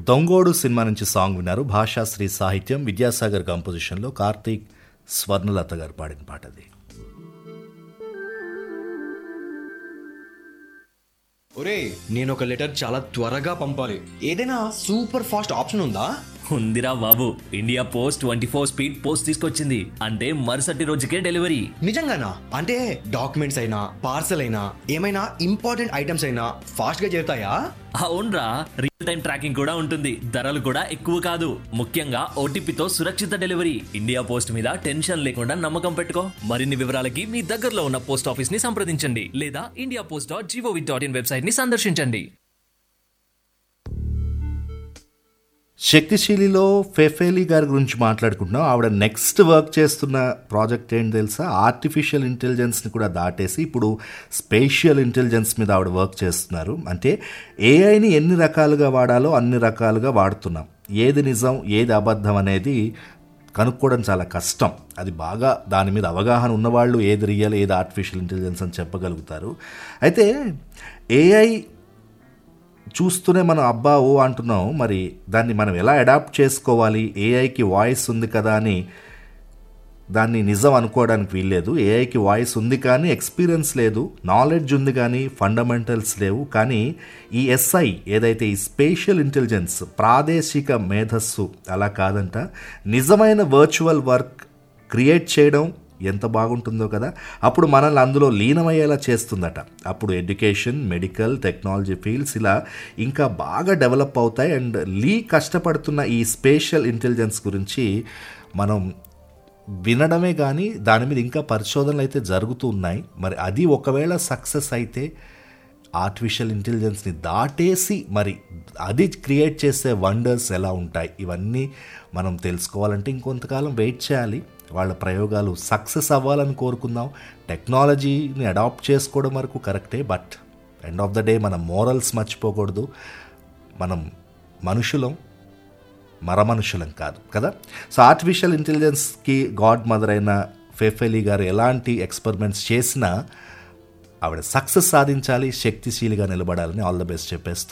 దొంగోడు సినిమా నుంచి సాంగ్ విన్నారు భాషాశ్రీ సాహిత్యం విద్యాసాగర్ కంపోజిషన్లో కార్తీక్ స్వర్ణలత గారు పాడిన పాట అది ఒరే నేను ఒక లెటర్ చాలా త్వరగా పంపాలి ఏదైనా సూపర్ ఫాస్ట్ ఆప్షన్ ఉందా ఉందిరా బాబు India post twenty four speed post తీసుకొచ్చింది అంటే మరుసటి రోజుకే డెలివరీ నిజంగానా అంటే డాక్యుమెంట్స్ అయినా పార్సల్ అయినా ఏమైనా ఇంపార్టెంట్ ఐటమ్స్ అయినా ఫాస్ట్ గా చేరుతాయా అవునరా రియల్ టైం ట్రాకింగ్ కూడా ఉంటుంది ధరలు కూడా ఎక్కువ కాదు ముఖ్యంగా ఓటీపీతో సురక్షిత డెలివరీ ఇండియా పోస్ట్ మీద టెన్షన్ లేకుండా నమ్మకం పెట్టుకో మరిన్ని వివరాలకి మీ దగ్గరలో ఉన్న పోస్ట్ ఆఫీస్ ని సంప్రదించండి లేదా India post dot G O V dot in website ని సందర్శించండి శక్తిశీలిలో ఫెఫేలి గారి గురించి మాట్లాడుకుంటున్నాం ఆవిడ నెక్స్ట్ వర్క్ చేస్తున్న ప్రాజెక్ట్ ఏంటి తెలుసా ఆర్టిఫిషియల్ ఇంటెలిజెన్స్ని కూడా దాటేసి ఇప్పుడు స్పేషియల్ ఇంటెలిజెన్స్ మీద ఆవిడ వర్క్ చేస్తున్నారు అంటే ఏఐని ఎన్ని రకాలుగా వాడాలో అన్ని రకాలుగా వాడుతున్నాం ఏది నిజం ఏది అబద్ధం అనేది కనుక్కోవడం చాలా కష్టం అది బాగా దాని మీద అవగాహన ఉన్నవాళ్ళు ఏది రియల్ ఏది ఆర్టిఫిషియల్ ఇంటెలిజెన్స్ అని చెప్పగలుగుతారు అయితే ఏఐ చూస్తూనే మనం అబ్బా ఓ అంటున్నాం మరి దాన్ని మనం ఎలా అడాప్ట్ చేసుకోవాలి ఏఐకి వాయిస్ ఉంది కదా అని దాన్ని నిజం అనుకోవడానికి వీల్లేదు ఏఐకి వాయిస్ ఉంది కానీ ఎక్స్పీరియన్స్ లేదు నాలెడ్జ్ ఉంది కానీ ఫండమెంటల్స్ లేవు కానీ ఈ ఎస్ఐ ఏదైతే ఈ స్పేషియల్ ఇంటెలిజెన్స్ ప్రాదేశిక మేధస్సు అలా కాదంట నిజమైన వర్చువల్ వర్క్ క్రియేట్ చేయడం ఎంత బాగుంటుందో కదా అప్పుడు మనల్ని అందులో లీనమయ్యేలా చేస్తుందట అప్పుడు ఎడ్యుకేషన్ మెడికల్ టెక్నాలజీ ఫీల్డ్స్ ఇలా ఇంకా బాగా డెవలప్ అవుతాయి అండ్ లీ కష్టపడుతున్న ఈ స్పేషియల్ ఇంటెలిజెన్స్ గురించి మనం వినడమే కానీ దాని మీద ఇంకా పరిశోధనలు అయితే జరుగుతూ ఉన్నాయి మరి అది ఒకవేళ సక్సెస్ అయితే ఆర్టిఫిషియల్ ఇంటెలిజెన్స్ని దాటేసి మరి అది క్రియేట్ చేసే వండర్స్ ఎలా ఉంటాయి ఇవన్నీ మనం తెలుసుకోవాలంటే ఇంకొంతకాలం వెయిట్ చేయాలి వాళ్ళ ప్రయోగాలు సక్సెస్ అవ్వాలని కోరుకుందాం టెక్నాలజీని అడాప్ట్ చేసుకోవడం వరకు కరెక్టే but end of the day మన మోరల్స్ మర్చిపోకూడదు మనం మనుషులం మరమనుషులం కాదు కదా సో ఆర్టిఫిషియల్ ఇంటెలిజెన్స్కి గాడ్ మదర్ అయిన ఫెఫెలీ గారు ఎలాంటి ఎక్స్పెరిమెంట్స్ చేసినా ఆవిడ సక్సెస్ సాధించాలి శక్తిశీలిగా నిలబడాలని ఆల్ ద బెస్ట్ చెప్పేస్తూ